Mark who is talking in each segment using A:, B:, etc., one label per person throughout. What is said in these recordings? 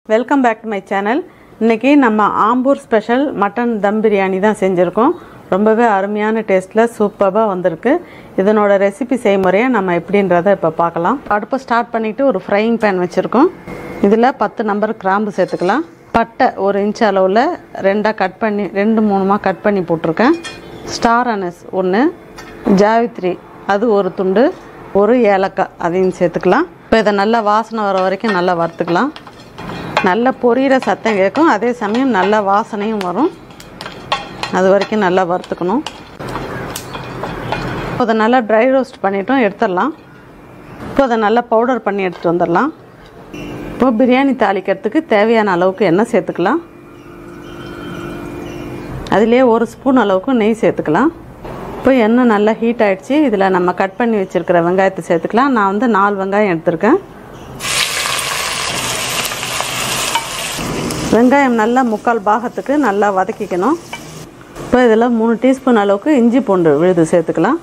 A: welcome back to my channel இன்றைக்கி நம்ம Ambur special mutton dum biryani தான் செஞ்சுருக்கோம் ரொம்பவே அருமையான டேஸ்ட்டில் சூப்பராக வந்திருக்கு இதனோட ரெசிபி செய்முறையை நம்ம எப்படின்றத இப்போ பார்க்கலாம் அடுப்பை ஸ்டார்ட் பண்ணிவிட்டு ஒரு ஃப்ரையிங் பேன் வச்சுருக்கோம் இதில் பத்து நம்பர் கிராம்பு சேர்த்துக்கலாம் பட்டை ஒரு இன்ச் அளவில் ரெண்டாக கட் பண்ணி ரெண்டு மூணுமாக கட் பண்ணி போட்டிருக்கேன் ஸ்டார் அனஸ் ஒன்று ஜாவித்ரி அது ஒரு துண்டு ஒரு ஏலக்காய் அதையும் சேர்த்துக்கலாம் இப்போ இதை நல்லா வாசனை வர வரைக்கும் நல்லா வறுத்துக்கலாம் நல்ல பொரியிற சத்தம் கேட்கும் அதே சமயம் நல்ல வாசனையும் வரும் அது வரைக்கும் நல்லா வறுத்துக்கணும் இப்போ அதை நல்லா ட்ரை ரோஸ்ட் பண்ணிட்டோம் எடுத்துடலாம் இப்போ அதை நல்லா பவுடர் பண்ணி எடுத்துகிட்டு வந்துடலாம் இப்போ பிரியாணி தாளிக்கிறதுக்கு தேவையான அளவுக்கு எண்ணெய் சேர்த்துக்கலாம் அதிலே ஒரு ஸ்பூன் அளவுக்கு நெய் சேர்த்துக்கலாம் இப்போ எண்ணெய் நல்லா ஹீட் ஆகிடுச்சு இதில் நம்ம கட் பண்ணி வச்சுருக்கிற வெங்காயத்தை சேர்த்துக்கலாம் நான் வந்து நாலு வெங்காயம் எடுத்திருக்கேன் வெங்காயம் நல்லா முக்கால் பாகத்துக்கு நல்லா வதக்கிக்கணும் இப்போ இதில் மூணு டீஸ்பூன் அளவுக்கு இஞ்சி பூண்டு விழுது சேர்த்துக்கலாம்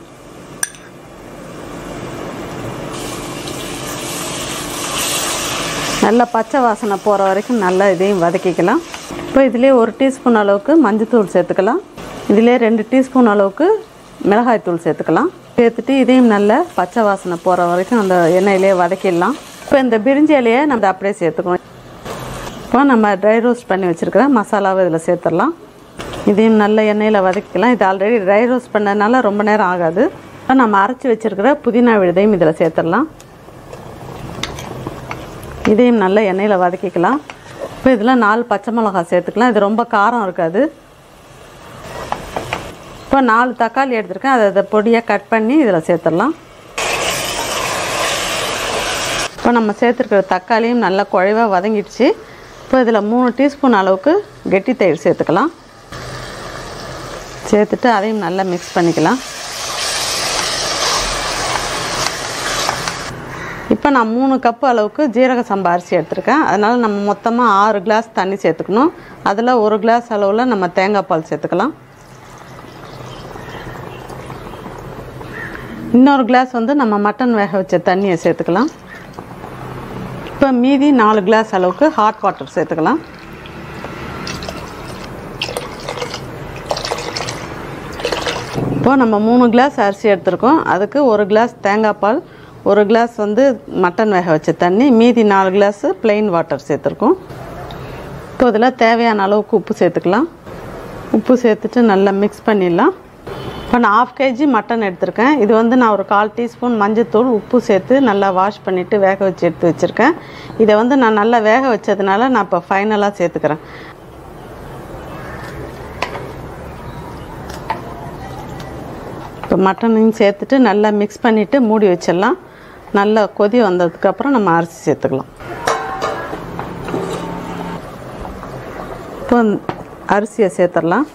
A: நல்லா பச்சை வாசனை போகிற வரைக்கும் நல்லா இதையும் வதக்கிக்கலாம் இப்போ இதிலே ஒரு டீஸ்பூன் அளவுக்கு மஞ்சத்தூள் சேர்த்துக்கலாம் இதிலே ரெண்டு டீஸ்பூன் அளவுக்கு மிளகாய்த்தூள் சேர்த்துக்கலாம் சேர்த்துட்டு இதையும் நல்லா பச்சை வாசனை போகிற வரைக்கும் அந்த எண்ணெயிலே வதக்கிடலாம் இப்போ இந்த பிரிஞ்சி இலையை நம்ம அப்படியே சேர்த்துக்கணும் இப்போ நம்ம ட்ரை ரோஸ்ட் பண்ணி வச்சுருக்கிற மசாலாவை இதில் சேர்த்துடலாம் இதையும் நல்ல எண்ணெயில் வதக்கிக்கலாம் இது ஆல்ரெடி ட்ரை ரோஸ்ட் பண்ணதுனால ரொம்ப நேரம் ஆகாது இப்போ நம்ம அரைச்சி வச்சுருக்கிற புதினா விழுதையும் இதில் சேர்த்துடலாம் இதையும் நல்ல எண்ணெயில் வதக்கிக்கலாம் இப்போ இதில் நாலு பச்சை மிளகாய் சேர்த்துக்கலாம் இது ரொம்ப காரம் இருக்காது இப்போ நாலு தக்காளி எடுத்திருக்கேன் அதை அதை பொடியாக கட் பண்ணி இதில் சேர்த்துடலாம் இப்போ நம்ம சேர்த்துருக்கிற தக்காளியும் நல்லா குழைவாக வதங்கிடுச்சு இப்போ இதில் மூணு டீஸ்பூன் அளவுக்கு கெட்டி தயிர் சேர்த்துக்கலாம் சேர்த்துட்டு அதையும் நல்லா மிக்ஸ் பண்ணிக்கலாம் இப்போ நான் மூணு கப்பு அளவுக்கு ஜீரக சம்பா அரிசி எடுத்திருக்கேன் அதனால் நம்ம மொத்தமாக ஆறு கிளாஸ் தண்ணி சேர்த்துக்கணும் அதில் ஒரு கிளாஸ் அளவில் நம்ம தேங்காய் பால் சேர்த்துக்கலாம் இன்னொரு கிளாஸ் வந்து நம்ம மட்டன் வேக வச்ச தண்ணியை சேர்த்துக்கலாம் இப்போ மீதி நாலு கிளாஸ் அளவுக்கு ஹாட் வாட்டர் சேர்த்துக்கலாம் இப்போது நம்ம மூணு கிளாஸ் அரிசி எடுத்திருக்கோம் அதுக்கு ஒரு கிளாஸ் தேங்காய் பால் ஒரு கிளாஸ் வந்து மட்டன் வேக வச்ச தண்ணி மீதி நாலு கிளாஸு ப்ளெயின் வாட்டர் சேர்த்துருக்கோம் இப்போ இதில் தேவையான அளவுக்கு உப்பு சேர்த்துக்கலாம் உப்பு சேர்த்துட்டு நல்லா மிக்ஸ் பண்ணிடலாம் இப்போ நான் ஆஃப் கேஜி மட்டன் எடுத்திருக்கேன் இது வந்து நான் ஒரு கால் டீஸ்பூன் மஞ்சத்தூள் உப்பு சேர்த்து நல்லா வாஷ் பண்ணிவிட்டு வேக வச்சு எடுத்து வச்சுருக்கேன் இதை வந்து நான் நல்லா வேக வச்சதுனால நான் இப்போ ஃபைனலாக சேர்த்துக்கிறேன் இப்போ மட்டனையும் சேர்த்துட்டு நல்லா மிக்ஸ் பண்ணிவிட்டு மூடி வச்சிடலாம் நல்லா கொதி வந்ததுக்கப்புறம் நம்ம அரிசி சேர்த்துக்கலாம் இப்போ அரிசியை சேர்த்துடலாம்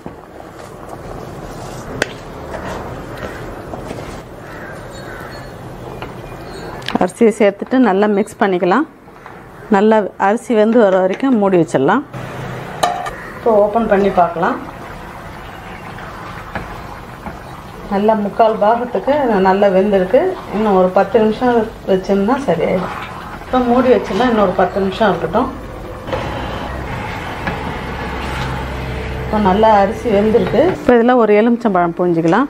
A: அரிசியை சேர்த்துட்டு நல்லா மிக்ஸ் பண்ணிக்கலாம் நல்லா அரிசி வெந்து வர வரைக்கும் மூடி வச்சிடலாம் இப்போ ஓப்பன் பண்ணி பார்க்கலாம் நல்லா முக்கால் பாகத்துக்கு நல்லா வெந்திருக்கு இன்னும் ஒரு பத்து நிமிஷம் வச்சோம்னா சரியாயிடும் இப்போ மூடி வச்சிடலாம் இன்னொரு பத்து நிமிஷம் இருக்கட்டும் இப்போ நல்லா அரிசி வெந்திருக்கு இப்போ இதில் ஒரு எலுமிச்சம்பழம் பூஞ்சிக்கலாம்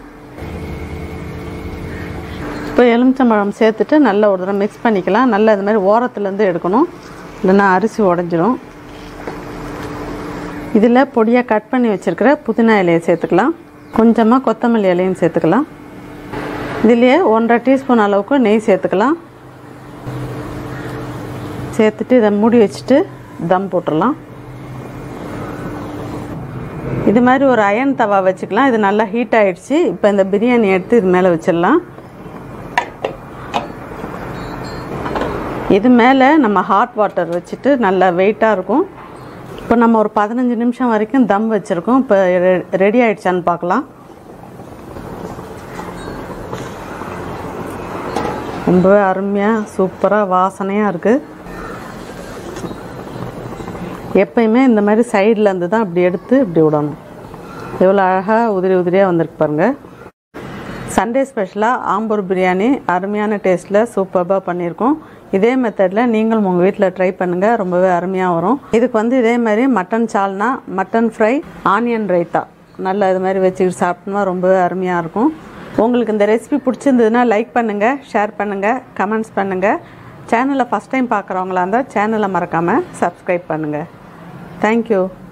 A: இப்போ எலுமிச்சம்பழம் சேர்த்துட்டு நல்லா ஒரு தடவை மிக்ஸ் பண்ணிக்கலாம் நல்லா இது மாதிரி ஓரத்துலேருந்து எடுக்கணும் இல்லைன்னா அரிசி உடஞ்சிரும் இதில் பொடியாக கட் பண்ணி வச்சுருக்கிற புதினா இலையை சேர்த்துக்கலாம் கொஞ்சமாக கொத்தமல்லி இலையும் சேர்த்துக்கலாம் இதுலேயே ஒன்றரை டீஸ்பூன் அளவுக்கு நெய் சேர்த்துக்கலாம் சேர்த்துட்டு இதை மூடி வச்சுட்டு தம் போட்டுடலாம் இது மாதிரி ஒரு அயன் தவா வச்சுக்கலாம் இது நல்லா ஹீட் ஆகிடுச்சு இப்போ இந்த பிரியாணி எடுத்து இது மேலே வச்சிடலாம் இது மேலே நம்ம ஹாட் வாட்டர் வச்சுட்டு நல்லா வெயிட்டாக இருக்கும் இப்போ நம்ம ஒரு பதினஞ்சு நிமிஷம் வரைக்கும் தம் வச்சுருக்கோம் இப்போ ரெடி ஆகிடுச்சான்னு பார்க்கலாம் ரொம்பவே அருமையாக சூப்பராக வாசனையாக இருக்குது எப்பயுமே இந்த மாதிரி சைடில் இருந்து தான் இப்படி எடுத்து இப்படி விடணும் எவ்வளோ அழகாக உதிரி உதிரியாக வந்திருக்கு பாருங்கள் சண்டே ஸ்பெஷலாக ஆம்பூர் பிரியாணி அருமையான டேஸ்ட்டில் சூப்பராக பண்ணியிருக்கோம் இதே மெத்தடில் நீங்களும் உங்கள் வீட்டில் ட்ரை பண்ணுங்கள் ரொம்பவே அருமையாக வரும் இதுக்கு வந்து இதே மாதிரி mutton salna mutton fry onion raita நல்லா இது மாதிரி வச்சுக்கிட்டு சாப்பிட்டோம்னா ரொம்பவே அருமையாக இருக்கும் உங்களுக்கு இந்த ரெசிபி பிடிச்சிருந்ததுன்னா லைக் பண்ணுங்கள் ஷேர் பண்ணுங்கள் கமெண்ட்ஸ் பண்ணுங்கள் சேனலை ஃபஸ்ட் டைம் பார்க்குறவங்களா இருந்தால் சேனலை மறக்காமல் சப்ஸ்கிரைப் பண்ணுங்கள் தேங்க்யூ